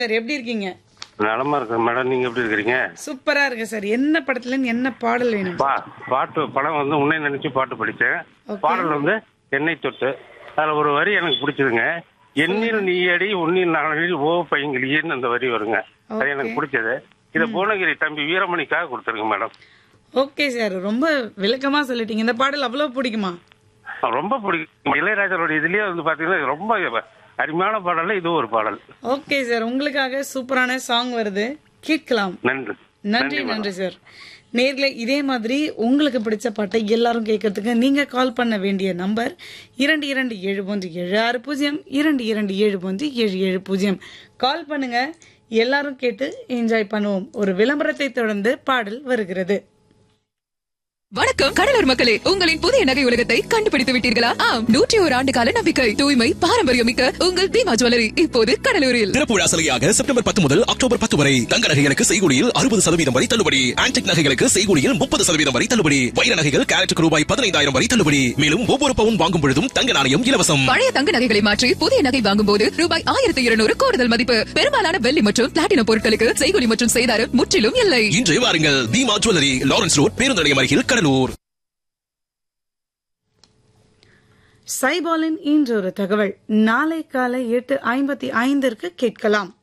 Sir எப்படி இருக்கீங்க நலமா இருக்கேன் மேடம் நீங்க எப்படி இருக்கிறீங்க சூப்பரா இருக்கு சார் என்ன படத்துல இருந்து என்ன பாடல் வேணும் பா பாட்டு படம் வந்து உன்னை நினைச்சு பாட்டு படிச்சேன் Okay. பாடல் வந்து எண்ணெய் தொட்டு அதுல ஒரு வரி எனக்கு பிடிச்சதுங்க எண்ணில் நீயடி உன்னில் நாளில் ஓ பையங்கிலியேன்னு அந்த வரி வருங்க அது எனக்கு Okay. பிடிச்சது இத புவனகிரி தம்பி வீரமணிக்காக கொடுத்துருங்க மேடம் ஓகே சார் ரொம்ப விளக்கமா சொல்லிட்டீங்க இந்த பாடல் அவ்வளவு பிடிக்குமா ரொம்ப பிடிக்கும் இளையராஜரோட இதுலயே வந்து பாத்தீங்கன்னா இது ரொம்ப அருமையான பாடல்ல இது ஒரு பாடல் ஓகே சார் உங்களுக்காக சூப்பரான சாங் வருது கேட்கலாம் நன்றி நன்றி madam. நன்றி சார் நேர்ல இதே மாதிரி உங்களுக்கு பிடிச்ச பாட்டை எல்லாரும் கேட்கறதுக்கு நீங்க கால் பண்ண வேண்டிய நம்பர் இரண்டு இரண்டு ஏழு ஒன்று ஏழு ஆறு பூஜ்ஜியம் இரண்டு இரண்டு ஏழு ஒன்று ஏழு ஏழு பூஜ்ஜியம் கால் பண்ணுங்க எல்லாரும் கேட்டு என்ஜாய் பண்ணுவோம் ஒரு விளம்பரத்தை தொடர்ந்து பாடல் வருகிறது வணக்கம் கடலூர் மக்களே உங்களின் புதிய நகை உலகத்தை கண்டுபிடித்து விட்டீர்களா ஆம் நூற்றி ஒரு ஆண்டு கால நம்பிக்கை தூய்மை பாரம்பரியம் மிக்க உங்கள் தீமா ஜுவல்லரி இப்போது கடலூரில் திறப்புழா சலுகையாக செப்டம்பர் பத்து முதல் அக்டோபர் பத்து வரை தங்க நகைகளுக்கு செய்கூலியில் அறுபது சதவீதம் வரை தள்ளுபடி ஆன்டிக் நகைகளுக்கு செய்கூலியில் முப்பது சதவீதம் வரை தள்ளுபடி வைர நகைகள் கேரட்டுக்கு ரூபாய் பதினைந்தாயிரம் வரை தள்ளுபடி மேலும் ஒவ்வொரு பவுன் வாங்கும் பொழுதும் தங்க நாணயம் இலவசம் பழைய தங்க நகைகளை மாற்றி புதிய நகை வாங்கும் போது ரூபாய் ஆயிரத்தி இருநூறு கூடுதல் மதிப்பு பெரும்பாலான வெள்ளி மற்றும் பிளாட்டினம் பொருட்களுக்கு செய்கூலி மற்றும் செய்தாரம் முற்றிலும் இல்லை இன்று வாருங்கள் தீமா ஜுவல்லரி லாரன்ஸ் ரோட் பேருந்து நிலையம் அருகில் கடலூர் சைபாலின் இன்றொரு தகவல் நாளை காலை எட்டு ஐம்பத்தி ஐந்திற்கு கேட்கலாம்